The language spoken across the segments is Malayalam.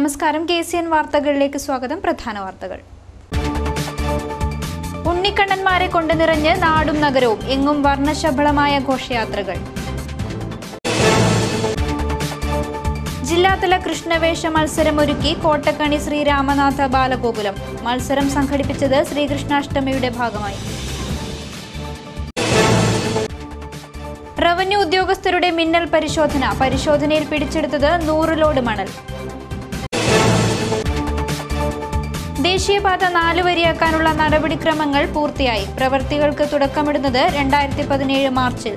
നമസ്കാരം കെ സി എൻ വാർത്തകളിലേക്ക് സ്വാഗതം പ്രധാന വാർത്തകൾ ഉണ്ണിക്കണ്ണന്മാരെ കൊണ്ട് നിറഞ്ഞ് നാടും നഗരവും എങ്ങും വർണ്ണശബളമായ ഘോഷയാത്രകൾ ജില്ലാതല കൃഷ്ണവേഷ മത്സരമൊരുക്കി കോട്ടക്കണി ശ്രീ രാമനാഥ ബാലഗോകുലം മത്സരം സംഘടിപ്പിച്ചത് ശ്രീകൃഷ്ണാഷ്ടമിയുടെ ഭാഗമായി റവന്യൂ ഉദ്യോഗസ്ഥരുടെ മിന്നൽ പരിശോധന പരിശോധനയിൽ പിടിച്ചെടുത്തത് നൂറ് ലോഡ് മണൽ ദേശീയപാത നാല് വരിയാക്കാനുള്ള നടപടിക്രമങ്ങൾ പൂർത്തിയായി പ്രവൃത്തികൾക്ക് തുടക്കമിടുന്നത് രണ്ടായിരത്തി പതിനേഴ് മാർച്ചിൽ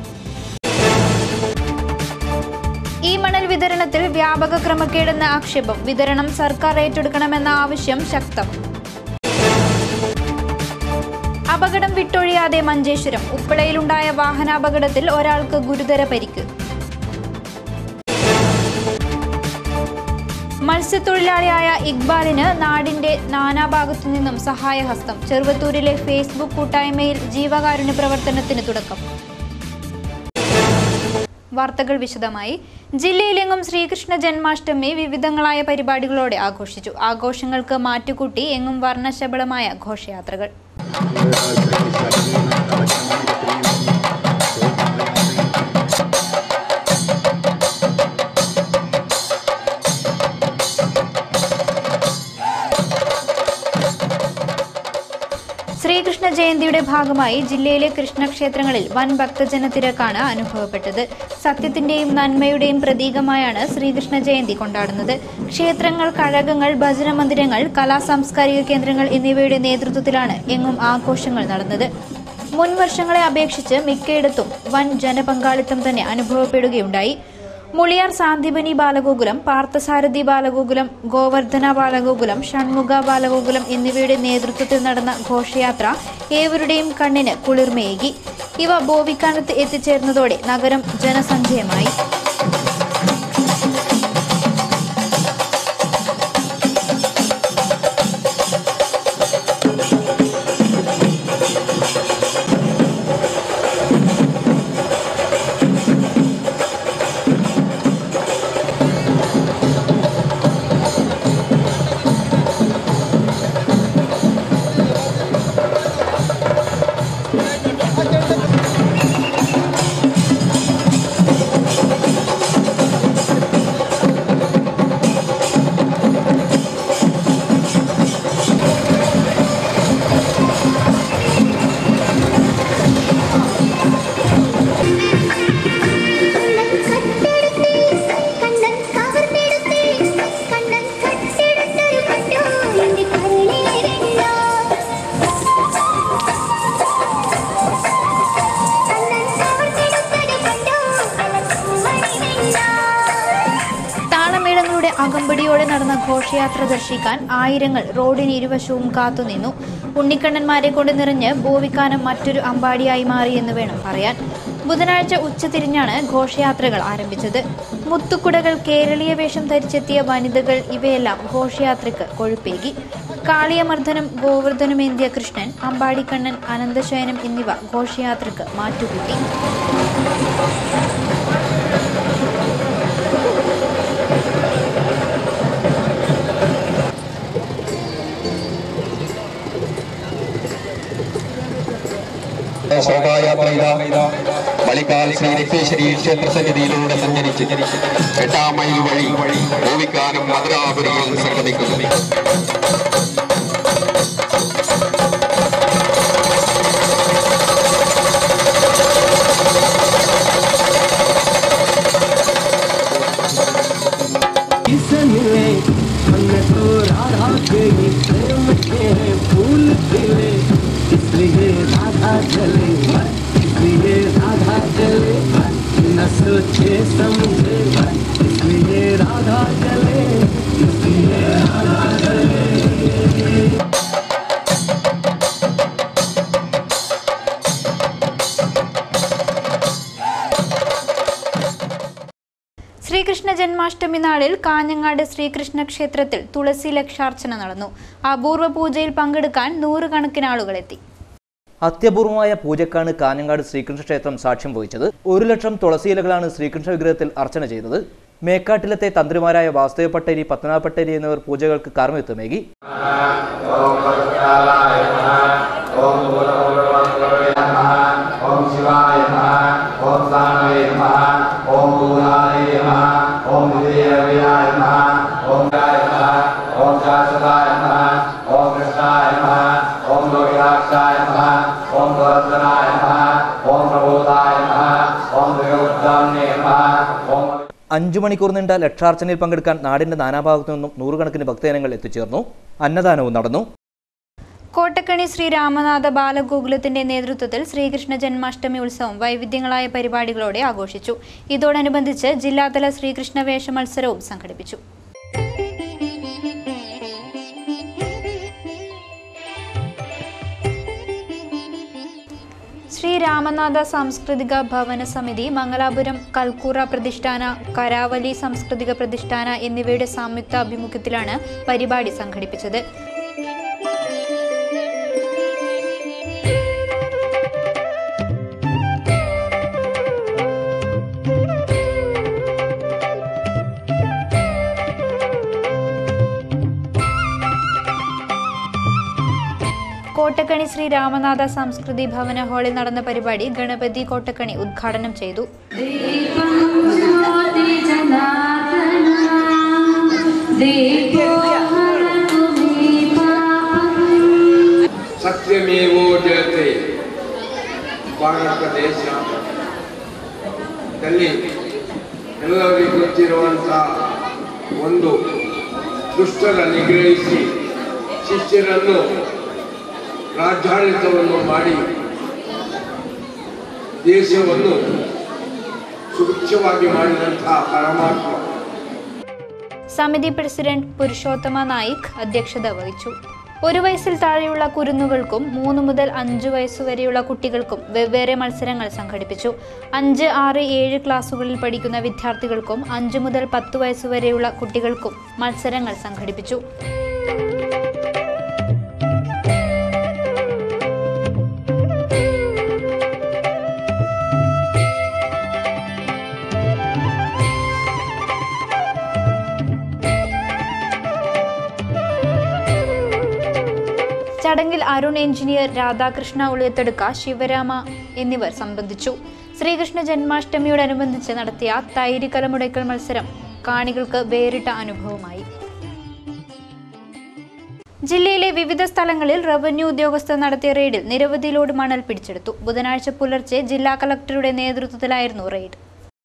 ഈ മണൽ വിതരണത്തിൽ വ്യാപക ക്രമക്കേടെന്ന ആക്ഷേപം വിതരണം സർക്കാർ ഏറ്റെടുക്കണമെന്ന ആവശ്യം ശക്തം അപകടം വിട്ടൊഴിയാതെ മഞ്ചേശ്വരം ഉപ്പളയിലുണ്ടായ വാഹനാപകടത്തിൽ ഒരാൾക്ക് ഗുരുതര പരിക്ക് മത്സ്യത്തൊഴിലാളിയായ ഇക്ബാലിന് നാടിന്റെ നാനാഭാഗത്തു നിന്നും സഹായഹസ്തം ചെറുവത്തൂരിലെ ഫേസ്ബുക്ക് കൂട്ടായ്മയിൽ ജീവകാരുണ്യ പ്രവർത്തനത്തിന് തുടക്കം വാർത്തകൾ വിശദമായി ജില്ലയിലെങ്ങും ശ്രീകൃഷ്ണ ജന്മാഷ്ടമി വിവിധങ്ങളായ പരിപാടികളോടെ ആഘോഷിച്ചു ആഘോഷങ്ങൾക്ക് മാറ്റുകൂട്ടി എങ്ങും വർണ്ണശബളമായ ഘോഷയാത്രകൾ ശ്രീകൃഷ്ണ ജയന്തിയുടെ ഭാഗമായി ജില്ലയിലെ കൃഷ്ണക്ഷേത്രങ്ങളിൽ വൻ ഭക്തജന തിരക്കാണ് അനുഭവപ്പെട്ടത് സത്യത്തിന്റെയും നന്മയുടെയും പ്രതീകമായാണ് ശ്രീകൃഷ്ണ ജയന്തി കൊണ്ടാടുന്നത് ക്ഷേത്രങ്ങൾ കഴകങ്ങൾ ഭജന മന്ദിരങ്ങൾ കലാ സാംസ്കാരിക കേന്ദ്രങ്ങൾ എന്നിവയുടെ നേതൃത്വത്തിലാണ് എങ്ങും ആഘോഷങ്ങൾ നടന്നത് മുൻ വർഷങ്ങളെ അപേക്ഷിച്ച് മിക്കയിടത്തും വൻ ജനപങ്കാളിത്തം തന്നെ അനുഭവപ്പെടുകയുണ്ടായി മുളിയാർ സാന്ദീപനി ബാലഗോകുലം പാർത്ഥസാരഥി ബാലഗോകുലം ഗോവർദ്ധന ബാലഗോകുലം ഷൺമുഖ ബാലഗോകുലം എന്നിവയുടെ നേതൃത്വത്തിൽ നടന്ന ഘോഷയാത്ര ഏവരുടെയും കണ്ണിന് കുളിർമയേകി ഇവ ബോവിക്കാനത്ത് എത്തിച്ചേർന്നതോടെ നഗരം ജനസഞ്ചയമായി കണ്ണൻ കവർന്നെടുത്തേ കണ്ണൻ കട്ടെടുത്തൊരു കണ്ടോ എന്റെ കരളിലേറെണ്ണോ കണ്ണൻ കവർന്നെടുത്തൊരു കണ്ടോ അലക്കുമണിവെണ്ണോ താളമേളങ്ങളുടെ അകമ്പടിയോടെ നടന്ന ഘോഷയാത്ര ദർശിക്കാൻ ആയിരങ്ങൾ റോഡിന് ഇരുവശവും കാത്തുനിന്നു ഉണ്ണിക്കണ്ണന്മാരെ കൊണ്ട് നിറഞ്ഞ് ബോവിക്കാനം മറ്റൊരു അമ്പാടിയായി മാറിയെന്ന് വേണം പറയാൻ ബുധനാഴ്ച ഉച്ചതിരിഞ്ഞാണ് ഘോഷയാത്രകൾ ആരംഭിച്ചത് മുത്തുക്കുടകൾ കേരളീയ വേഷം ധരിച്ചെത്തിയ വനിതകൾ ഇവയെല്ലാം ഘോഷയാത്രയ്ക്ക് കൊഴുപ്പേകി കാളിയമർദ്ദനം ഗോവർദ്ധനമേന്തിയ കൃഷ്ണൻ അമ്പാടിക്കണ്ണൻ അനന്തശയനം എന്നിവ ഘോഷയാത്രയ്ക്ക് മാറ്റുകൂട്ടി ശോഭായാത്ര ഇതാ മളിക്കാൽ ശ്രീ രക്തേശ്വരി ക്ഷേത്ര സന്നിധിയിലൂടെ സഞ്ചരിച്ച് എട്ടാം മൈൽ വഴി ഓവിക്കാനും മധുരാപുരിയിൽ സംഗമിക്കുന്നു किसे मिले हमने तो राधा के ही प्रेम के फूल खिले इसलिए राधा चले इसलिए राधा चले न सोचे समझे इसलिए राधा चले इसलिए राधा चले ശ്രീകൃഷ്ണ ജന്മാഷ്ടമി നാളിൽ കാഞ്ഞങ്ങാട് ശ്രീകൃഷ്ണ ക്ഷേത്രത്തിൽ തുളസി ലക്ഷാർച്ചന നടന്നു അപൂർവ പൂജയിൽ പങ്കെടുക്കാൻ നൂറുകണക്കിന് ആളുകളെത്തി അത്യപൂർവമായ പൂജക്കാണ് കാഞ്ഞങ്ങാട് ശ്രീകൃഷ്ണ ക്ഷേത്രം സാക്ഷ്യം വഹിച്ചത് ഒരു ലക്ഷം തുളസിയിലകളാണ് ശ്രീകൃഷ്ണ വിഗ്രഹത്തിൽ അർച്ചന ചെയ്തത് മേക്കാട്ടിലത്തെ തന്ത്രിമാരായ വാസുദേവ പട്ടേരി പത്മനാഭ പട്ടേരി എന്നിവർ പൂജകൾക്ക് കാർമ്മിത്വമേകി ഓം ശിവായ നമഃ ഓം സാനവേ നമഃ ഓം ഭൂതായ നമഃ ഓം വിജയവ്യായ നമഃ ഓം ഗായ നമഃ ഓം ശാശ്വതായ നമഃ ഓം കൃഷ്ണായ നമഃ ഓം ലോകിരാക്ഷായ നമഃ ഓം പ്രവർത്തനായ നമഃ ഓം പ്രബോധായ നമഃ ഓം ത്രിലോകധാമ്യേ നമഃ ഓം അഞ്ചു മണിക്കൂർ നീണ്ട ലക്ഷാർച്ചനയിൽ പങ്കെടുക്കാൻ നാടിന്റെ നാനാഭാഗത്തു നിന്നും നൂറുകണക്കിന് ഭക്തജനങ്ങൾ എത്തിച്ചേർന്നു അന്നദാനവും നടന്നു കോട്ടക്കണി ശ്രീ രാമനാഥ ബാലഗോകുലത്തിന്റെ നേതൃത്വത്തിൽ ശ്രീകൃഷ്ണ ജന്മാഷ്ടമി ഉത്സവം വൈവിധ്യങ്ങളായ പരിപാടികളോടെ ആഘോഷിച്ചു ഇതോടനുബന്ധിച്ച് ജില്ലാതല ശ്രീകൃഷ്ണ വേഷ മത്സരവും സംഘടിപ്പിച്ചു ശ്രീ രാമനാഥ സാംസ്കൃതിക ഭവന സമിതി മംഗലാപുരം കൽക്കൂറ പ്രതിഷ്ഠാന കരാവലി സാംസ്കൃതിക പ്രതിഷ്ഠാന എന്നിവയുടെ സംയുക്താഭിമുഖ്യത്തിലാണ് പരിപാടി സംഘടിപ്പിച്ചത് കോട്ടക്കണി ശ്രീ രാമനാഥ സംസ്കൃതി ഭവന ഹാളിൽ നടന്ന പരിപാടി ഗണപതി കോട്ടക്കണി ഉദ്ഘാടനം ചെയ്തു ಸತ್ಯಮೇವೋ ಜಯತೆ ಭಾರತ ದೇಶದಲ್ಲಿ ಎಲ್ಲರಿಗೂ ಗೊತ್ತಿರುವಂಥ ಒಂದು ದುಷ್ಟರ ನಿಗ್ರಹಿಸಿ ಶಿಷ್ಯರನ್ನು ರಾಜ್ಯಾಡಳಿತವನ್ನು ಮಾಡಿ ದೇಶವನ್ನು ಸುಭಿಕ್ಷವಾಗಿ ಮಾಡಿದಂತಹ ಪರಮಾತ್ಮ സമിതി പ്രസിഡന്റ് പുരുഷോത്തമ നായിക് അധ്യക്ഷത വഹിച്ചു ഒരു വയസ്സിൽ താഴെയുള്ള കുരുന്നുകൾക്കും മൂന്ന് മുതൽ അഞ്ച് വയസ്സുവരെയുള്ള കുട്ടികൾക്കും വെവ്വേറെ മത്സരങ്ങൾ സംഘടിപ്പിച്ചു അഞ്ച് ആറ് ഏഴ് ക്ലാസ്സുകളിൽ പഠിക്കുന്ന വിദ്യാർത്ഥികൾക്കും അഞ്ച് മുതൽ പത്ത് വയസ്സുവരെയുള്ള കുട്ടികൾക്കും മത്സരങ്ങൾ സംഘടിപ്പിച്ചു ചടങ്ങിൽ അരുൺ എഞ്ചിനീയർ രാധാകൃഷ്ണ ഉളിയത്തെടുക്ക ശിവരാമ എന്നിവർ സംബന്ധിച്ചു ശ്രീകൃഷ്ണ ജന്മാഷ്ടമിയോടനുബന്ധിച്ച് നടത്തിയ തൈര് കലമുടയ്ക്കൽ മത്സരം കാണികൾക്ക് വേറിട്ട അനുഭവമായി ജില്ലയിലെ വിവിധ സ്ഥലങ്ങളിൽ റവന്യൂ ഉദ്യോഗസ്ഥർ നടത്തിയ റെയ്ഡിൽ നിരവധി ലോഡ് മണൽ പിടിച്ചെടുത്തു ബുധനാഴ്ച പുലർച്ചെ ജില്ലാ കളക്ടറുടെ നേതൃത്വത്തിലായിരുന്നു റെയ്ഡ്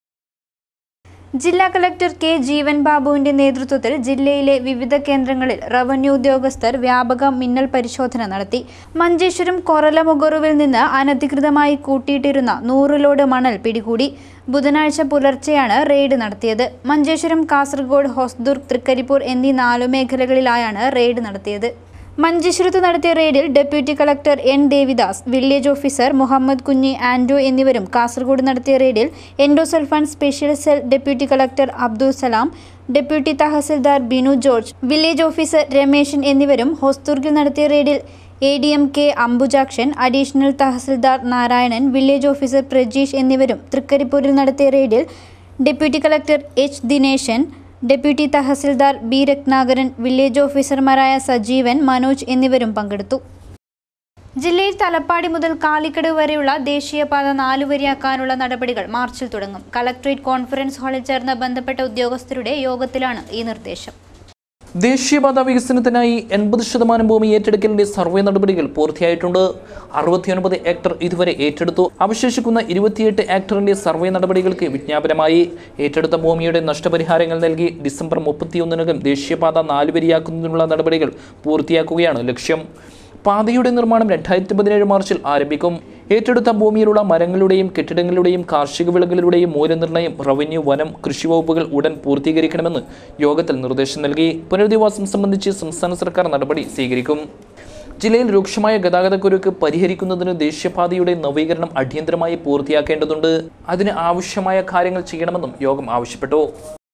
ജില്ലാ കളക്ടർ കെ ജീവൻ ബാബുവിന്റെ നേതൃത്വത്തിൽ ജില്ലയിലെ വിവിധ കേന്ദ്രങ്ങളിൽ റവന്യൂ ഉദ്യോഗസ്ഥർ വ്യാപക മിന്നൽ പരിശോധന നടത്തി മഞ്ചേശ്വരം കൊറലമുഗറുവിൽ നിന്ന് അനധികൃതമായി കൂട്ടിയിട്ടിരുന്ന നൂറ് ലോഡ് മണൽ പിടികൂടി ബുധനാഴ്ച പുലർച്ചെയാണ് റെയ്ഡ് നടത്തിയത് മഞ്ചേശ്വരം കാസർഗോഡ് ഹൊസ്ദുർഗ് തൃക്കരിപ്പൂർ എന്നീ നാലു മേഖലകളിലായാണ് റെയ്ഡ് നടത്തിയത് മഞ്ചേശ്വരത്ത് നടത്തിയ റെയ്ഡിൽ deputy collector N Devidas village officer Muhammad Kunhi ആൻഡ്രോ എന്നിവരും കാസർഗോഡ് നടത്തിയ റെയ്ഡിൽ endosulfan special cell deputy collector Abdul Salam deputy tahsildar Binu George village officer Rameshan എന്നിവരും ഹോസ്ദുർഗിൽ നടത്തിയ റെയ്ഡിൽ A D M K Ambujakshan additional tahsildar Narayanan village officer Prajeesh എന്നിവരും തൃക്കരിപ്പൂരിൽ നടത്തിയ റെയ്ഡിൽ deputy collector H Dineshan deputy tahsildar B Ratnakaran village ഓഫീസർമാരായ സജീവൻ മനോജ് എന്നിവരും പങ്കെടുത്തു ജില്ലയിൽ തലപ്പാടി മുതൽ കാലിക്കട് വരെയുള്ള ദേശീയപാത നാലുവരിയാക്കാനുള്ള നടപടികൾ മാർച്ചിൽ തുടങ്ങും കലക്ട്രേറ്റ് കോൺഫറൻസ് ഹാളിൽ ചേർന്ന ബന്ധപ്പെട്ട ഉദ്യോഗസ്ഥരുടെ യോഗത്തിലാണ് ഈ നിർദ്ദേശം ദേശീയപാത വികസനത്തിനായി എൺപത് ശതമാനം ഭൂമി ഏറ്റെടുക്കലിന്റെ സർവേ നടപടികൾ പൂർത്തിയായിട്ടുണ്ട് അറുപത്തിയൊൻപത് ഏക്കർ ഇതുവരെ ഏറ്റെടുത്തു അവശേഷിക്കുന്ന ഇരുപത്തിയെട്ട് ഏക്കറിന്റെ സർവേ നടപടികൾക്ക് വിജ്ഞാപനമായി ഏറ്റെടുത്ത ഭൂമിയുടെ നഷ്ടപരിഹാരങ്ങൾ നൽകി ഡിസംബർ മുപ്പത്തിയൊന്നിനകം ദേശീയപാത നാലുവരിയാക്കുന്നതിനുള്ള നടപടികൾ പൂർത്തിയാക്കുകയാണ് ലക്ഷ്യം പാതയുടെ നിർമ്മാണം രണ്ടായിരത്തി പതിനേഴ് മാർച്ചിൽ ആരംഭിക്കും ഏറ്റെടുത്ത ഭൂമിയിലുള്ള മരങ്ങളുടെയും കെട്ടിടങ്ങളുടെയും കാർഷിക വിളകളുടെയും മൂല്യനിർണ്ണയം റവന്യൂ വനം കൃഷി വകുപ്പുകൾ ഉടൻ പൂർത്തീകരിക്കണമെന്ന് യോഗത്തിൽ നിർദ്ദേശം നൽകി പുനരധിവാസം സംബന്ധിച്ച് സംസ്ഥാന സർക്കാർ നടപടി സ്വീകരിക്കും ജില്ലയിൽ രൂക്ഷമായ ഗതാഗതക്കുരുക്ക് പരിഹരിക്കുന്നതിന് ദേശീയപാതയുടെ നവീകരണം അടിയന്തരമായി പൂർത്തിയാക്കേണ്ടതുണ്ട് അതിന് ആവശ്യമായ കാര്യങ്ങൾ ചെയ്യണമെന്നും യോഗം ആവശ്യപ്പെട്ടു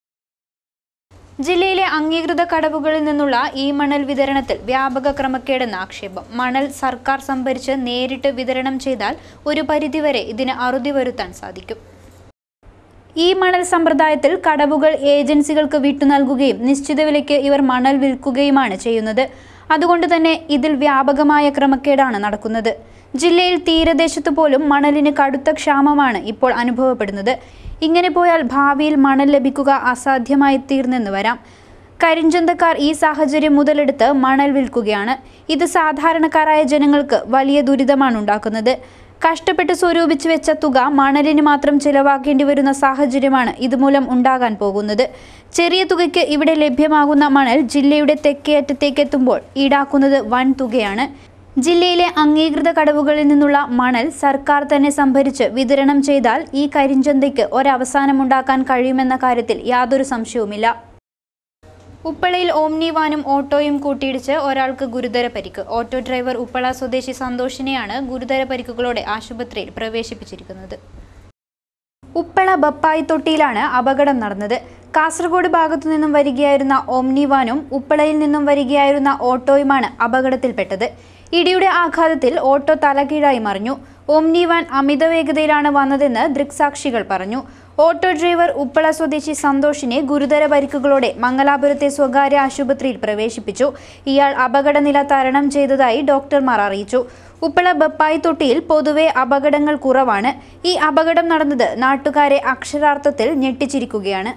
ജില്ലയിലെ അംഗീകൃത കടവുകളിൽ നിന്നുള്ള ഈ മണൽ വിതരണത്തിൽ വ്യാപക ക്രമക്കേടെന്ന് ആക്ഷേപം മണൽ സർക്കാർ സംഭരിച്ച് നേരിട്ട് വിതരണം ചെയ്താൽ ഒരു പരിധിവരെ ഇതിന് അറുതി വരുത്താൻ സാധിക്കും ഈ മണൽ സമ്പ്രദായത്തിൽ കടവുകൾ ഏജൻസികൾക്ക് വിട്ടു നൽകുകയും നിശ്ചിത വിലയ്ക്ക് ഇവർ മണൽ വിൽക്കുകയുമാണ് ചെയ്യുന്നത് അതുകൊണ്ട് തന്നെ ഇതിൽ വ്യാപകമായ ക്രമക്കേടാണ് നടക്കുന്നത് ജില്ലയിൽ തീരദേശത്ത് പോലും മണലിന് കടുത്ത ക്ഷാമമാണ് ഇപ്പോൾ അനുഭവപ്പെടുന്നത് ഇങ്ങനെ പോയാൽ ഭാവിയിൽ മണൽ ലഭിക്കുക അസാധ്യമായി തീർന്നെന്ന് വരാം കരിഞ്ചന്തക്കാർ ഈ സാഹചര്യം മുതലെടുത്ത് മണൽ വിൽക്കുകയാണ് ഇത് സാധാരണക്കാരായ ജനങ്ങൾക്ക് വലിയ ദുരിതമാണ് ഉണ്ടാക്കുന്നത് കഷ്ടപ്പെട്ട് സ്വരൂപിച്ചു വെച്ച തുക മണലിന് മാത്രം ചിലവാക്കേണ്ടി വരുന്ന സാഹചര്യമാണ് ഇതുമൂലം ഉണ്ടാകാൻ പോകുന്നത് ചെറിയ തുകയ്ക്ക് ഇവിടെ ലഭ്യമാകുന്ന മണൽ ജില്ലയുടെ തെക്കേ അറ്റത്തേക്ക് എത്തുമ്പോൾ ഈടാക്കുന്നത് വൻ തുകയാണ് ജില്ലയിലെ അംഗീകൃത കടവുകളിൽ നിന്നുള്ള മണൽ സർക്കാർ തന്നെ സംഭരിച്ച് വിതരണം ചെയ്താൽ ഈ കരിഞ്ചന്തയ്ക്ക് ഒരവസാനമുണ്ടാക്കാൻ കഴിയുമെന്ന കാര്യത്തിൽ യാതൊരു സംശയവുമില്ല ഉപ്പളയിൽ ഓംനി വാനും ഓട്ടോയും കൂട്ടിയിടിച്ച് ഒരാൾക്ക് ഗുരുതര പരിക്ക് ഓട്ടോ ഡ്രൈവർ ഉപ്പള സ്വദേശി സന്തോഷിനെയാണ് ഗുരുതര പരിക്കുകളോടെ ആശുപത്രിയിൽ പ്രവേശിപ്പിച്ചിരിക്കുന്നത് ഉപ്പള ബപ്പായി തൊട്ടിയിലാണ് അപകടം നടന്നത് കാസർഗോഡ് ഭാഗത്തു നിന്നും വരികയായിരുന്ന ഓംനി വാനും ഉപ്പളയിൽ നിന്നും വരികയായിരുന്ന ഓട്ടോയുമാണ് അപകടത്തിൽപ്പെട്ടത് ഇടിയുടെ ആഘാതത്തിൽ ഓട്ടോ തലകീഴായി മറിഞ്ഞു ഓംനി വാൻ അമിത വേഗതയിലാണ് വന്നതെന്ന് ദൃക്സാക്ഷികൾ പറഞ്ഞു ഓട്ടോ ഡ്രൈവർ ഉപ്പള സ്വദേശി സന്തോഷിനെ ഗുരുതര പരിക്കുകളോടെ മംഗലാപുരത്തെ സ്വകാര്യ ആശുപത്രിയിൽ പ്രവേശിപ്പിച്ചു ഇയാൾ അപകടനില തരണം ചെയ്തതായി ഡോക്ടർമാർ അറിയിച്ചു ഉപ്പള ബപ്പായി തൊട്ടിയിൽ പൊതുവെ അപകടങ്ങൾ കുറവാണ് ഈ അപകടം നടന്നത് നാട്ടുകാരെ അക്ഷരാർത്ഥത്തിൽ ഞെട്ടിച്ചിരിക്കുകയാണ്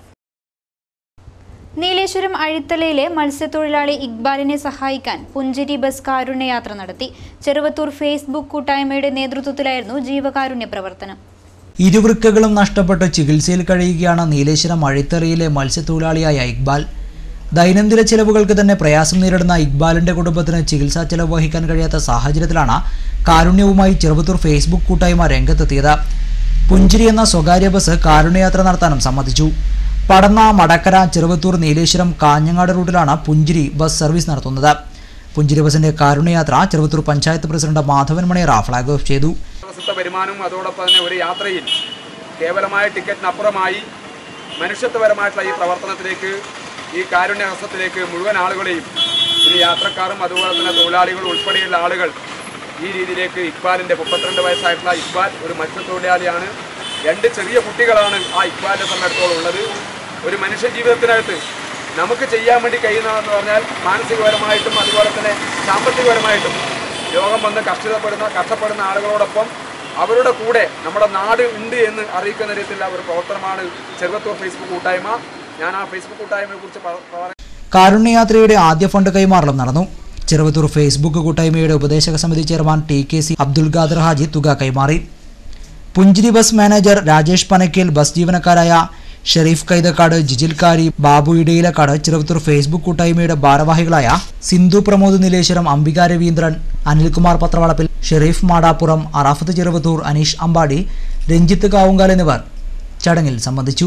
നീലേശ്വരം അഴിത്തലയിലെ മത്സ്യത്തൊഴിലാളി ഇക്ബാലിനെ സഹായിക്കാൻ പുഞ്ചിരി ബസ് കാരുണ്യയാത്ര നടത്തി ചെറുവത്തൂർ ഫേസ്ബുക്ക് കൂട്ടായ്മയുടെ നേതൃത്വത്തിലായിരുന്നു ജീവകാരുണ്യ പ്രവർത്തനം ഇരുവൃക്കകളും നഷ്ടപ്പെട്ട് ചികിത്സയിൽ കഴിയുകയാണ് നീലേശ്വരം അഴിത്തറയിലെ മത്സ്യത്തൊഴിലാളിയായ ഇക്ബാൽ ദൈനംദിന ചെലവുകൾക്ക് തന്നെ പ്രയാസം നേരിടുന്ന ഇക്ബാലിന്റെ കുടുംബത്തിന് ചികിത്സാ ചെലവ് വഹിക്കാൻ കഴിയാത്ത സാഹചര്യത്തിലാണ് കാരുണ്യവുമായി ചെറുവത്തൂർ ഫേസ്ബുക്ക് കൂട്ടായ്മ രംഗത്തെത്തിയത് പുഞ്ചിരി എന്ന സ്വകാര്യ ബസ് കാരുണ്യയാത്ര നടത്താനും സമ്മതിച്ചു പടന്ന മടക്കര ചെറുവത്തൂർ നീലേശ്വരം കാഞ്ഞങ്ങാട് റൂട്ടിലാണ് പുഞ്ചിരി ബസ് സർവീസ് നടത്തുന്നത് പുഞ്ചിരി ബസിന്റെ കാരുണ്യയാത്ര Cheruvathur panchayat president Madhavan Maniyara flag of ചെയ്തു ദിവസത്തെ വരുമാനവും അതോടൊപ്പം തന്നെ ഒരു യാത്രയിൽ കേവലമായ ടിക്കറ്റിനപ്പുറമായി മനുഷ്യത്വപരമായിട്ടുള്ള ഈ പ്രവർത്തനത്തിലേക്ക് ഈ കാരുണ്യ ഹസ്തത്തിലേക്ക് മുഴുവൻ ആളുകളെയും ഈ യാത്രക്കാരും അതുപോലെ തന്നെ തൊഴിലാളികളും ഉൾപ്പെടെയുള്ള ആളുകൾ ഈ രീതിയിലേക്ക് ഇക്ബാലിൻ്റെ മുപ്പത്തിരണ്ട് വയസ്സായിട്ടുള്ള ഇക്ബാൽ ഒരു മത്സ്യത്തൊഴിലാളിയാണ് രണ്ട് ചെറിയ കുട്ടികളാണ് ആ ഇക്ബാലിൻ്റെ സമയത്തോളം ഉള്ളത് ഒരു മനുഷ്യ ജീവിതത്തിനകത്ത് നമുക്ക് ചെയ്യാൻ വേണ്ടി കഴിയുന്നതെന്ന് പറഞ്ഞാൽ മാനസികപരമായിട്ടും അതുപോലെ തന്നെ സാമ്പത്തികപരമായിട്ടും രോഗം വന്ന് കഷ്ടപ്പെടുന്ന കഷ്ടപ്പെടുന്ന ആളുകളോടൊപ്പം അവരുടെ കൂടെ നമ്മുടെ നാട് ഉണ്ട് എന്ന് അറിയിക്കുന്ന രീതിയിലുള്ള ഒരു പ്രവർത്തനമാണ് ചെറുവത്തൂർ ഫേസ്ബുക്ക് കൂട്ടായ്മ ഞാൻ ആ ഫേസ്ബുക്ക് കൂട്ടായ്മയെ കുറിച്ച് പറയാൻ കാരുണ്യയാത്രയുടെ ആദ്യ ഫണ്ട് കൈമാറലും നടന്നു ചെറുവത്തൂർ ഫേസ്ബുക്ക് കൂട്ടായ്മയുടെ ഉപദേശക സമിതി chairman T K C Abdul Khader Haji തുക കൈമാറി Punchiri bus manager Rajesh Panakkel bus ജീവനക്കാരായ ഷെരീഫ് കൈതക്കാട് ജിജിൽക്കാരി ബാബു ഇടയിലക്കാട് ചെറുവത്തൂർ ഫേസ്ബുക്ക് കൂട്ടായ്മയുടെ ഭാരവാഹികളായ സിന്ധു പ്രമോദ് നീലേശ്വരം അംബിക രവീന്ദ്രൻ അനിൽകുമാർ പത്രവളപ്പിൽ ഷെരീഫ് മാടാപ്പുറം അറാഫത്ത് ചെറുവത്തൂർ അനീഷ് അമ്പാടി രഞ്ജിത്ത് കാവുങ്കാൽ എന്നിവർ ചടങ്ങിൽ സംബന്ധിച്ചു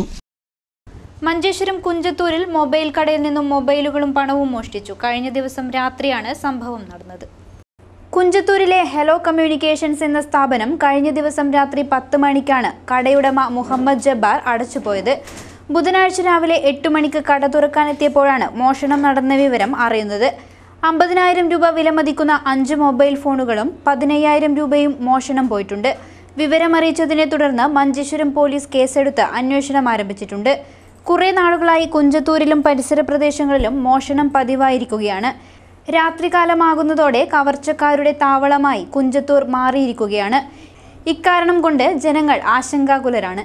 മഞ്ചേശ്വരം കുഞ്ചത്തൂരിൽ മൊബൈൽ കടയിൽ നിന്നും മൊബൈലുകളും പണവും മോഷ്ടിച്ചു കഴിഞ്ഞ ദിവസം രാത്രിയാണ് സംഭവം നടന്നത് കുഞ്ചത്തൂരിലെ ഹെലോ കമ്മ്യൂണിക്കേഷൻസ് എന്ന സ്ഥാപനം കഴിഞ്ഞ ദിവസം രാത്രി പത്ത് മണിക്കാണ് കടയുടമ മുഹമ്മദ് ജബ്ബാർ അടച്ചുപോയത് ബുധനാഴ്ച രാവിലെ എട്ട് മണിക്ക് കട തുറക്കാനെത്തിയപ്പോഴാണ് മോഷണം നടന്ന വിവരം അറിയുന്നത് അമ്പതിനായിരം രൂപ വിലമതിക്കുന്ന അഞ്ച് മൊബൈൽ ഫോണുകളും പതിനയ്യായിരം രൂപയും മോഷണം പോയിട്ടുണ്ട് വിവരമറിയിച്ചതിനെ തുടർന്ന് മഞ്ചേശ്വരം പോലീസ് കേസെടുത്ത് അന്വേഷണം ആരംഭിച്ചിട്ടുണ്ട് കുറെ നാളുകളായി കുഞ്ചത്തൂരിലും പരിസര പ്രദേശങ്ങളിലും മോഷണം പതിവായിരിക്കുകയാണ് രാത്രികാലമാകുന്നതോടെ കവർച്ചക്കാരുടെ താവളമായി കുഞ്ചത്തൂർ മാറിയിരിക്കുകയാണ് ഇക്കാരണം കൊണ്ട് ജനങ്ങൾ ആശങ്കാകുലരാണ്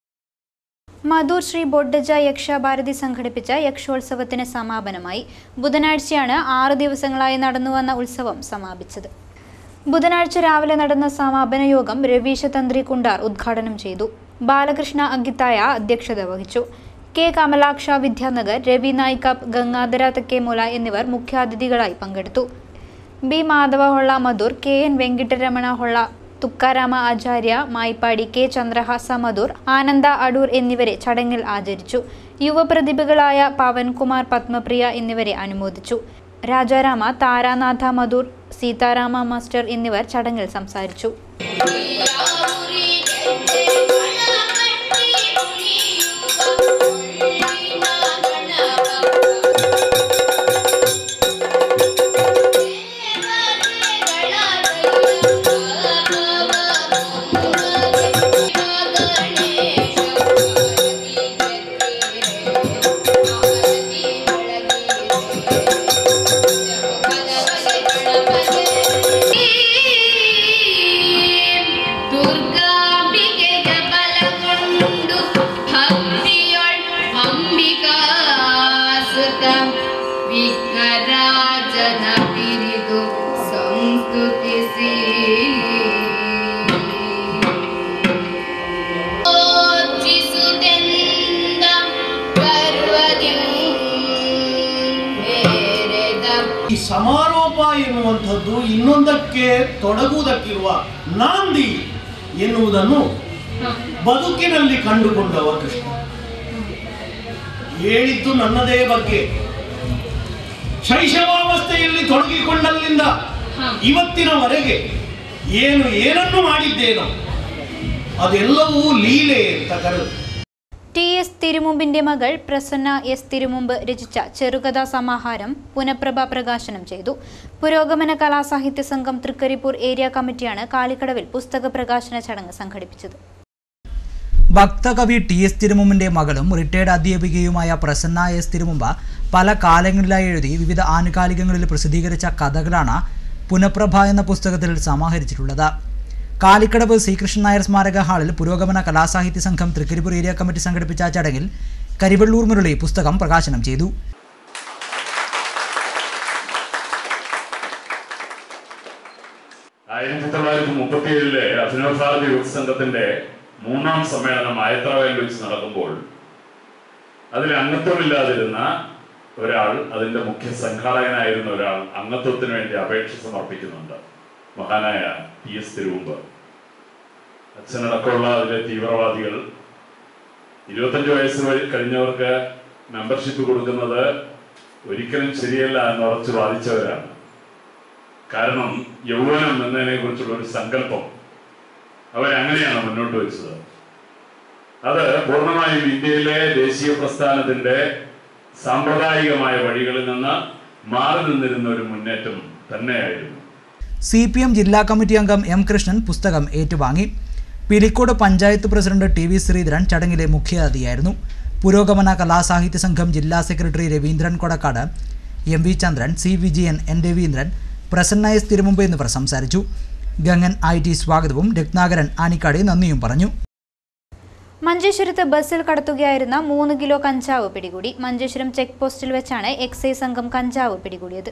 മധൂർ ശ്രീ ബൊഡ്ഡജ യക്ഷഭാരതി സംഘടിപ്പിച്ച യക്ഷോത്സവത്തിന് സമാപനമായി ബുധനാഴ്ചയാണ് ആറ് ദിവസങ്ങളായി നടന്നുവന്ന ഉത്സവം സമാപിച്ചത് ബുധനാഴ്ച രാവിലെ നടന്ന സമാപന യോഗം രവീശ തന്ത്രി കുണ്ടാർ ഉദ്ഘാടനം ചെയ്തു ബാലകൃഷ്ണ അഗിത്തായ അധ്യക്ഷത വഹിച്ചു കെ കമലാക്ഷ വിദ്യാനഗർ രവി നായിക്കപ്പ് ഗംഗാധര തെക്കേമൂല എന്നിവർ മുഖ്യാതിഥികളായി പങ്കെടുത്തു B Madhava Holla Madhur K N Venkataramana Holla Tukarama Acharya Mayippady K Chandrahasa Madhur Ananda Adoor എന്നിവരെ ചടങ്ങിൽ ആചരിച്ചു യുവപ്രതിഭകളായ പവൻകുമാർ പത്മപ്രിയ എന്നിവരെ അനുമോദിച്ചു രാജാരാമ താരാനാഥ മധുർ സീതാരാമ മാസ്റ്റർ എന്നിവർ ചടങ്ങിൽ സംസാരിച്ചു ഗണേശ ಈ ಸಮಾರೋಪ ಎನ್ನುವಂಥದ್ದು ಇನ್ನೊಂದಕ್ಕೆ ತೊಡಗುವುದಕ್ಕಿರುವ ನಾಂದಿ ಎನ್ನುವುದನ್ನು ಬದುಕಿನಲ್ಲಿ ಕಂಡುಕೊಂಡವ ಕೃಷ್ಣ ಹೇಳಿದ್ದು ನನ್ನದೇ ಬಗ್ಗೆ ಶೈಶವಾವಸ್ಥೆಯಲ್ಲಿ ತೊಡಗಿಕೊಂಡಲ್ಲಿಂದ ಇವತ್ತಿನವರೆಗೆ ಏನು ಏನನ್ನು ಮಾಡಿದ್ದೇನೋ ಅದೆಲ್ಲವೂ ಲೀಲೆ ಅಂತ ಕರೆದು ടി എസ് തിരുമുമ്പിന്റെ മകൾ പ്രസന്ന എസ് തിരുമുമ്പ് രചിച്ച ചെറുകഥാ സമാഹാരം പുനഃപ്രഭ പ്രകാശനം ചെയ്തു പുരോഗമന കലാസാഹിത്യ സംഘം തൃക്കരിപ്പൂർ ഏരിയ കമ്മിറ്റിയാണ് കാലിക്കടവിൽ പുസ്തക പ്രകാശന ചടങ്ങ് സംഘടിപ്പിച്ചത് ഭക്തകവി ടി എസ് തിരുമുമ്പിന്റെ മകളും റിട്ടയർഡ് അധ്യാപികയുമായ പ്രസന്ന എസ് തിരുമുമ്പ പല കാലങ്ങളിലായി എഴുതി വിവിധ ആനുകാലികങ്ങളിൽ പ്രസിദ്ധീകരിച്ച കഥകളാണ് പുനഃപ്രഭ എന്ന പുസ്തകത്തിൽ സമാഹരിച്ചിട്ടുള്ളത് കാലിക്കടവ് ശ്രീകൃഷ്ണൻ നായർ സ്മാരക ഹാളിൽ പുരോഗമന കലാസാഹിത്യ സംഘം തൃക്കരിപ്പൂർ ഏരിയ കമ്മിറ്റി സംഘടിപ്പിച്ച ചടങ്ങിൽ കരിവള്ളൂർ മുരളി പുസ്തകം പ്രകാശനം ചെയ്തു ആയിരത്തി തൊള്ളായിരത്തി മുപ്പത്തി ഏഴിലെ അഭിനവ് ഭാരതി യുവ സംഘത്തിന്റെ മൂന്നാം സമ്മേളനം ആയത്രവയിൽ വെച്ച് നടക്കുമ്പോൾ അതിൽ അംഗത്വമില്ലാതിരുന്ന ഒരാൾ അതിന്റെ മുഖ്യ സംഘാടകനായിരുന്ന ഒരാൾ അംഗത്വത്തിന് വേണ്ടി അപേക്ഷ സമർപ്പിക്കുന്നുണ്ട് മഹാനായ ടി എസ് തിരുവുമ്പ് അച്ഛനടക്കമുള്ള അതിലെ തീവ്രവാദികൾ ഇരുപത്തഞ്ച് വയസ്സ് വഴി കഴിഞ്ഞവർക്ക് മെമ്പർഷിപ്പ് കൊടുക്കുന്നത് ഒരിക്കലും ശരിയല്ല എന്ന് ഉറച്ചു വാദിച്ചവരാണ് കാരണം യൗവനം എന്നതിനെ കുറിച്ചുള്ള ഒരു സങ്കല്പം അവരങ്ങനെയാണ് മുന്നോട്ട് വെച്ചത് അത് പൂർണ്ണമായും ഇന്ത്യയിലെ ദേശീയ പ്രസ്ഥാനത്തിന്റെ സാമ്പ്രദായികമായ വഴികളിൽ നിന്ന് മാറി നിന്നിരുന്ന ഒരു മുന്നേറ്റം തന്നെയായിരുന്നു സി പി എം ജില്ലാ കമ്മിറ്റി അംഗം എം കൃഷ്ണൻ പുസ്തകം ഏറ്റുവാങ്ങി Pilicode panchayat president T V Sreedharan ചടങ്ങിലെ മുഖ്യാതിഥിയായിരുന്നു പുരോഗമന കലാസാഹിത്യ സംഘം ജില്ലാ secretary Raveendran Kodakkad M V Chandran C Vijayan N Raveendran Prasanna S Thirumumbu എന്നിവർ സംസാരിച്ചു ഗംഗൻ ഐ ടി സ്വാഗതവും രത്നാകരൻ ആനിക്കാട് നന്ദിയും പറഞ്ഞു മഞ്ചേശ്വരത്ത് ബസ്സിൽ കടത്തുകയായിരുന്ന മൂന്ന് കിലോ കഞ്ചാവ് പിടികൂടി മഞ്ചേശ്വരം ചെക്ക് പോസ്റ്റിൽ വെച്ചാണ് എക്സൈസ് സംഘം കഞ്ചാവ് പിടികൂടിയത്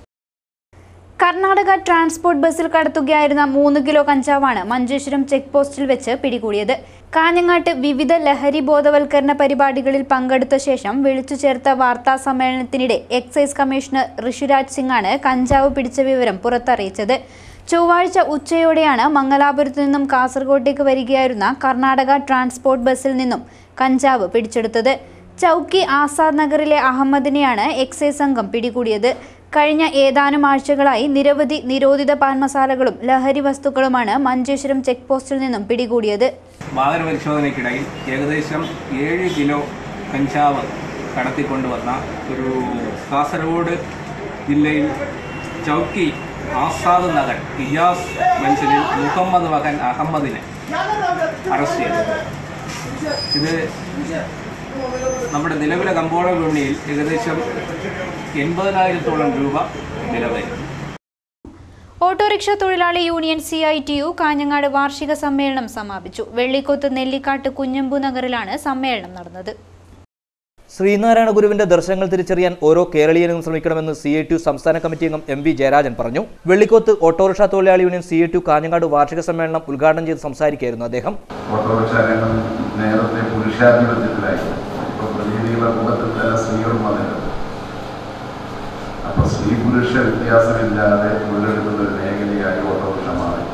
കർണാടക ട്രാൻസ്പോർട്ട് ബസ്സിൽ കടത്തുകയായിരുന്ന മൂന്ന് കിലോ കഞ്ചാവാണ് മഞ്ചേശ്വരം ചെക്ക് പോസ്റ്റിൽ വെച്ച് പിടികൂടിയത് കാഞ്ഞങ്ങാട്ട് വിവിധ ലഹരി ബോധവൽക്കരണ പരിപാടികളിൽ പങ്കെടുത്ത ശേഷം വിളിച്ചു ചേർത്ത വാർത്താ സമ്മേളനത്തിനിടെ എക്സൈസ് കമ്മീഷണർ ഋഷിരാജ് സിംഗാണ് കഞ്ചാവ് പിടിച്ച വിവരം പുറത്തറിയിച്ചത് ചൊവ്വാഴ്ച ഉച്ചയോടെയാണ് മംഗലാപുരത്തു നിന്നും കാസർഗോട്ടേക്ക് വരികയായിരുന്ന കർണാടക ട്രാൻസ്പോർട്ട് ബസ്സിൽ നിന്നും കഞ്ചാവ് പിടിച്ചെടുത്തത് ചൌക്കി ആസാദ് നഗറിലെ അഹമ്മദിനെയാണ് എക്സൈസ് സംഘം പിടികൂടിയത് കഴിഞ്ഞ ഏതാനും ആഴ്ചകളായി നിരവധി നിരോധിത പാൻമസാലകളും ലഹരി വസ്തുക്കളുമാണ് മഞ്ചേശ്വരം ചെക്ക് പോസ്റ്റിൽ നിന്നും പിടികൂടിയത് വാഹന പരിശോധനയ്ക്കിടയിൽ ഏകദേശം ഏഴ് കിലോ കഞ്ചാവ് കടത്തിക്കൊണ്ടുവന്ന ഒരു കാസർഗോഡ് ജില്ലയിൽ ചൗക്കി ആസാദ് നഗർ ഇജാസ് മൻസിലിൽ മുഹമ്മദ് മകൻ അഹമ്മദിനെ അറസ്റ്റ് ചെയ്തു ഇത് നമ്മുടെ നിലവിലെ കമ്പോള വിപണിയിൽ ഏകദേശം എൺപതിനായിരത്തോളം രൂപ വില വരും ഓട്ടോറിക്ഷ തൊഴിലാളി union C I T U Kanhangad വാർഷിക സമ്മേളനം സമാപിച്ചു വെള്ളിക്കൊത്ത് നെല്ലിക്കാട്ട് കുഞ്ഞമ്പു നഗറിലാണ് സമ്മേളനം നടന്നത് ശ്രീനാരായണ ഗുരുവിന്റെ ദർശനങ്ങൾ തിരിച്ചറിയാൻ ഓരോ കേരളീയനും ശ്രമിക്കണമെന്ന് സി ഐ ടി യു സംസ്ഥാന കമ്മിറ്റി അംഗം എം വി ജയരാജൻ പറഞ്ഞു വെള്ളിക്കോത്ത് ഓട്ടോറിക്ഷ തൊഴിലാളി union C I T U Kanhangad വാർഷിക സമ്മേളനം ഉദ്ഘാടനം ചെയ്ത് സംസാരിക്കുകയായിരുന്നു അദ്ദേഹം ഓട്ടോറിക്ഷ രംഗം നേരത്തെ പുരുഷാധിപത്യത്തിലായിരുന്നു ഇപ്പൊ പ്രതിനിധികളുടെ കൂട്ടത്തിൽ തന്നെ സ്ത്രീകളും വന്നിട്ടുണ്ട് അപ്പൊ സ്ത്രീ പുരുഷ വ്യത്യാസമില്ലാതെ തൊഴിലെടുക്കുന്ന ഒരു മേഖലയായി ഓട്ടോറിക്ഷ മാറി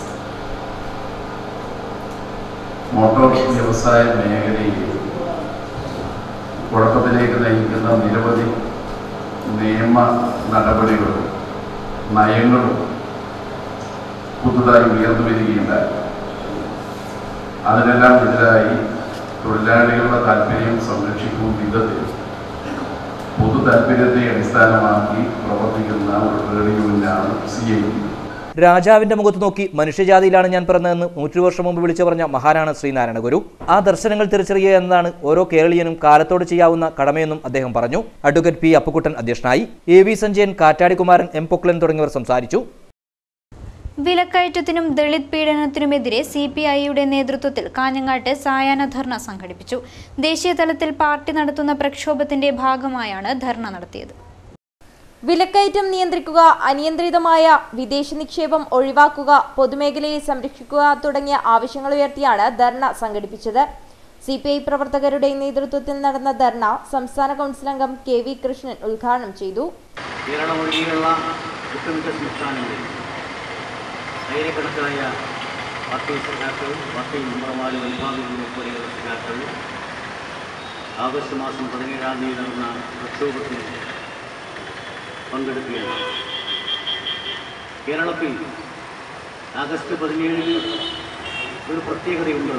മോട്ടോർ വ്യവസായ മേഖലയിൽ കുഴപ്പത്തിലേക്ക് നയിക്കുന്ന നിരവധി നിയമ നടപടികളും നയങ്ങളും പുതുതായി ഉയർന്നു വരികയുണ്ടായി അതിനെല്ലാം എതിരായി തൊഴിലാളികളുടെ താല്പര്യം സംരക്ഷിക്കും വിധത്തിൽ പൊതു താല്പര്യത്തെ അടിസ്ഥാനമാക്കി പ്രവർത്തിക്കുന്ന ഒരു ട്രേഡ് യൂണിയനാണ് സി ഐ ടി രാജാവിന്റെ മുഖത്ത് നോക്കി മനുഷ്യജാതിയിലാണ് ഞാൻ പിറന്നതെന്ന് നൂറ്റു വർഷം മുമ്പ് വിളിച്ചു പറഞ്ഞ മഹാനാണ് ശ്രീനാരായണ ഗുരു ആ ദർശനങ്ങൾ തിരിച്ചറിയുക എന്നതാണ് ഓരോ കേരളീയനും കാലത്തോട് ചെയ്യാവുന്ന കടമയെന്നും അദ്ദേഹം പറഞ്ഞു അഡ്വക്കേറ്റ് പി അപ്പുക്കുട്ടൻ അധ്യക്ഷനായി A V Sanjayan Kattadikumaran M Poklan തുടങ്ങിയവർ സംസാരിച്ചു വിലക്കയറ്റത്തിനും ദളിത് പീഡനത്തിനുമെതിരെ സി പി ഐയുടെ നേതൃത്വത്തിൽ കാഞ്ഞങ്ങാട്ട് സായാഹ്ന ധർണ സംഘടിപ്പിച്ചു ദേശീയ തലത്തിൽ പാർട്ടി നടത്തുന്ന പ്രക്ഷോഭത്തിന്റെ ഭാഗമായാണ് ധർണ നടത്തിയത് വിലക്കയറ്റം നിയന്ത്രിക്കുക അനിയന്ത്രിതമായ വിദേശ നിക്ഷേപം ഒഴിവാക്കുക പൊതുമേഖലയെ സംരക്ഷിക്കുക തുടങ്ങിയ ആവശ്യങ്ങൾ ഉയർത്തിയാണ് ധർണ സംഘടിപ്പിച്ചത് സി പി ഐ പ്രവർത്തകരുടെ നേതൃത്വത്തിൽ നടന്ന ധർണ സംസ്ഥാന കൗൺസിൽ അംഗം കെ വി കൃഷ്ണൻ ഉദ്ഘാടനം ചെയ്തു കേരളം ഒഴികെയുള്ള ഒട്ടുമിക്ക സംസ്ഥാനങ്ങളിൽ ആയിരക്കണക്കായ പാർട്ടി സഖാക്കൾ പാർട്ടി മെമ്പർമാരും വിഭാഗങ്ങളും ഉൾപ്പെടെയുള്ള സഖാക്കൾ ആഗസ്റ്റ് മാസം പതിനേഴാം തീയതി നടന്ന പ്രക്ഷോഭത്തിൽ പങ്കെടുക്കുകയാണ് കേരളത്തിൽ ആഗസ്റ്റ് പതിനേഴിന് ഒരു പ്രത്യേകതയുണ്ട്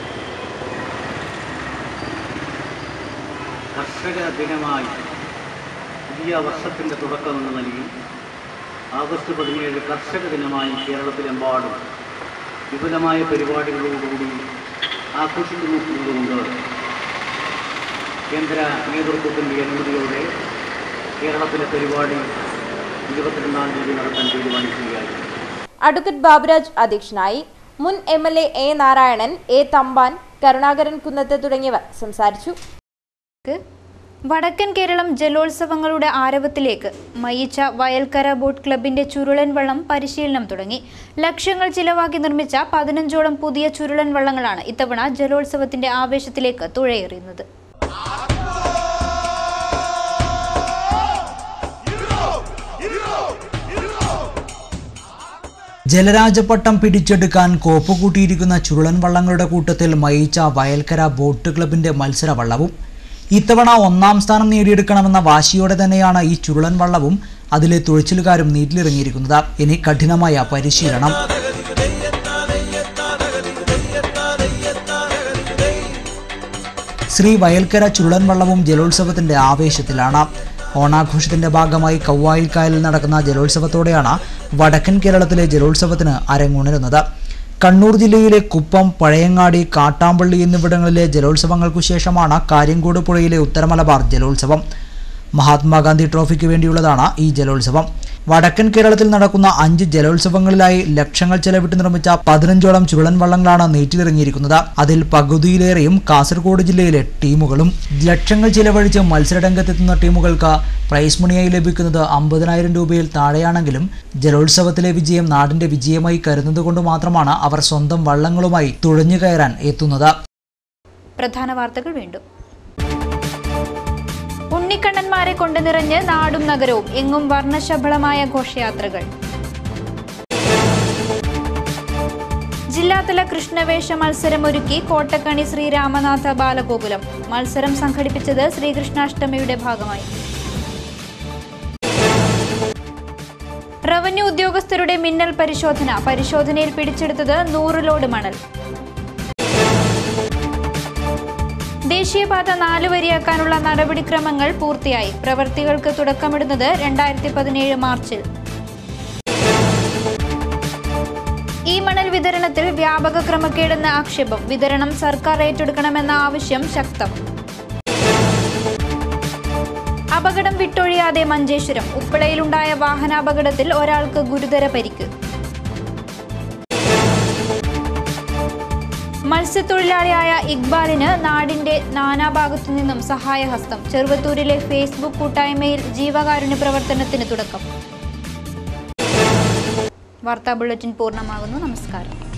കർഷക ദിനമായി പുതിയ വർഷത്തിൻ്റെ തുടക്കം എന്ന നിലയിൽ ആഗസ്റ്റ് പതിനേഴ് കർഷക ദിനമായി കേരളത്തിലെമ്പാടും വിപുലമായ പരിപാടികളോടുകൂടി ആഘോഷിക്കുന്നതുകൊണ്ട് കേന്ദ്ര നേതൃത്വത്തിൻ്റെ അനുമതിയോടെ കേരളത്തിലെ പരിപാടി ഇരുപത്തിരണ്ടാം തീയതി നടത്താൻ തീരുമാനിക്കുകയായിരുന്നു അഡ്വക്കേറ്റ് ബാബുരാജ് അധ്യക്ഷനായി മുൻ M L A A Narayanan A Thampan Karunakaran Kunnath തുടങ്ങിയവർ സംസാരിച്ചു വടക്കൻ കേരളം ജലോത്സവങ്ങളുടെ ആരവത്തിലേക്ക് മയിച്ച വയൽക്കര ബോട്ട് ക്ലബിന്റെ ചുരുളൻ വള്ളം പരിശീലനം തുടങ്ങി ലക്ഷങ്ങൾ ചിലവാക്കി നിർമ്മിച്ച പതിനഞ്ചോളം പുതിയ ചുരുളൻ വള്ളങ്ങളാണ് ഇത്തവണ ജലോത്സവത്തിന്റെ ആവേശത്തിലേക്ക് തുഴയേറിയുന്നത് ജലരാജപട്ടം പിടിച്ചെടുക്കാൻ കോപ്പുകൂട്ടിയിരിക്കുന്ന ചുരുളൻ വള്ളങ്ങളുടെ കൂട്ടത്തിൽ മയിച്ച വയൽക്കര ബോട്ട് ക്ലബിന്റെ മത്സര വള്ളവും ഇത്തവണ ഒന്നാം സ്ഥാനം നേടിയെടുക്കണമെന്ന വാശിയോടെ തന്നെയാണ് ഈ ചുരുളൻ വള്ളവും അതിലെ തുഴച്ചിലുകാരും നീറ്റിലിറങ്ങിയിരിക്കുന്നത് ഇനി കഠിനമായ പരിശീലനം ശ്രീ വയൽക്കര ചുരുളൻ വള്ളവും ജലോത്സവത്തിന്റെ ആവേശത്തിലാണ് ഓണാഘോഷത്തിന്റെ ഭാഗമായി കൗവായിൽ കായലിൽ നടക്കുന്ന ജലോത്സവത്തോടെയാണ് വടക്കൻ കേരളത്തിലെ ജലോത്സവത്തിന് അരങ്ങുണരുന്നത് കണ്ണൂർ ജില്ലയിലെ കുപ്പം പഴയങ്ങാടി കാട്ടാമ്പള്ളി എന്നിവിടങ്ങളിലെ ജലോത്സവങ്ങൾക്കു ശേഷമാണ് കാര്യങ്കോട് പുഴയിലെ ഉത്തരമലബാർ ജലോത്സവം മഹാത്മാഗാന്ധി ട്രോഫിക്ക് വേണ്ടിയുള്ളതാണ് ഈ ജലോത്സവം വടക്കൻ കേരളത്തിൽ നടക്കുന്ന അഞ്ച് ജലോത്സവങ്ങളിലായി ലക്ഷങ്ങൾ ചെലവിട്ട് നിർമ്മിച്ച പതിനഞ്ചോളം ചുരുളൻ വള്ളങ്ങളാണ് നീറ്റിലിറങ്ങിയിരിക്കുന്നത് അതിൽ പകുതിയിലേറെയും കാസർഗോഡ് ജില്ലയിലെ ടീമുകളും ലക്ഷങ്ങൾ ചിലവഴിച്ച് മത്സരരംഗത്തെത്തുന്ന ടീമുകൾക്ക് പ്രൈസ് മണിയായി ലഭിക്കുന്നത് അമ്പതിനായിരം രൂപയിൽ താഴെയാണെങ്കിലും ജലോത്സവത്തിലെ വിജയം നാടിന്റെ വിജയമായി കരുതുന്നതുകൊണ്ട് മാത്രമാണ് അവർ സ്വന്തം വള്ളങ്ങളുമായി തുഴഞ്ഞു കയറാൻ എത്തുന്നത് പ്രധാന വാർത്തകൾ വീണ്ടും ഉണ്ണിക്കണ്ണന്മാരെ കൊണ്ട് നിറഞ്ഞ് നാടും നഗരവും എങ്ങും വർണ്ണശബളമായ ഘോഷയാത്രകൾ ജില്ലാതല കൃഷ്ണവേഷ മത്സരമൊരുക്കി കോട്ടക്കണി ശ്രീ രാമനാഥ ബാലഗോകുലം മത്സരം സംഘടിപ്പിച്ചത് ശ്രീകൃഷ്ണാഷ്ടമിയുടെ ഭാഗമായി റവന്യൂ ഉദ്യോഗസ്ഥരുടെ മിന്നൽ പരിശോധന പരിശോധനയിൽ പിടിച്ചെടുത്തത് നൂറ് ലോഡ് മണൽ ദേശീയപാത നാല് വരിയാക്കാനുള്ള നടപടിക്രമങ്ങൾ പൂർത്തിയായി പ്രവൃത്തികൾക്ക് തുടക്കമിടുന്നത് രണ്ടായിരത്തി പതിനേഴ് മാർച്ചിൽ ഈ മണൽ വിതരണത്തിൽ വ്യാപക ക്രമക്കേടെന്ന ആക്ഷേപം വിതരണം സർക്കാർ ഏറ്റെടുക്കണമെന്ന ആവശ്യം ശക്തം അപകടം വിട്ടൊഴിയാതെ മഞ്ചേശ്വരം ഉപ്പളയിലുണ്ടായ വാഹനാപകടത്തിൽ ഒരാൾക്ക് ഗുരുതര പരിക്ക് മത്സ്യത്തൊഴിലാളിയായ ഇക്ബാലിന് നാടിന്റെ നാനാഭാഗത്തു നിന്നും സഹായഹസ്തം ചെറുവത്തൂരിലെ ഫേസ്ബുക്ക് കൂട്ടായ്മയിൽ ജീവകാരുണ്യ പ്രവർത്തനത്തിന് തുടക്കം വാർത്താ ബുള്ളറ്റിൻ പൂർണ്ണമാകുന്നു നമസ്കാരം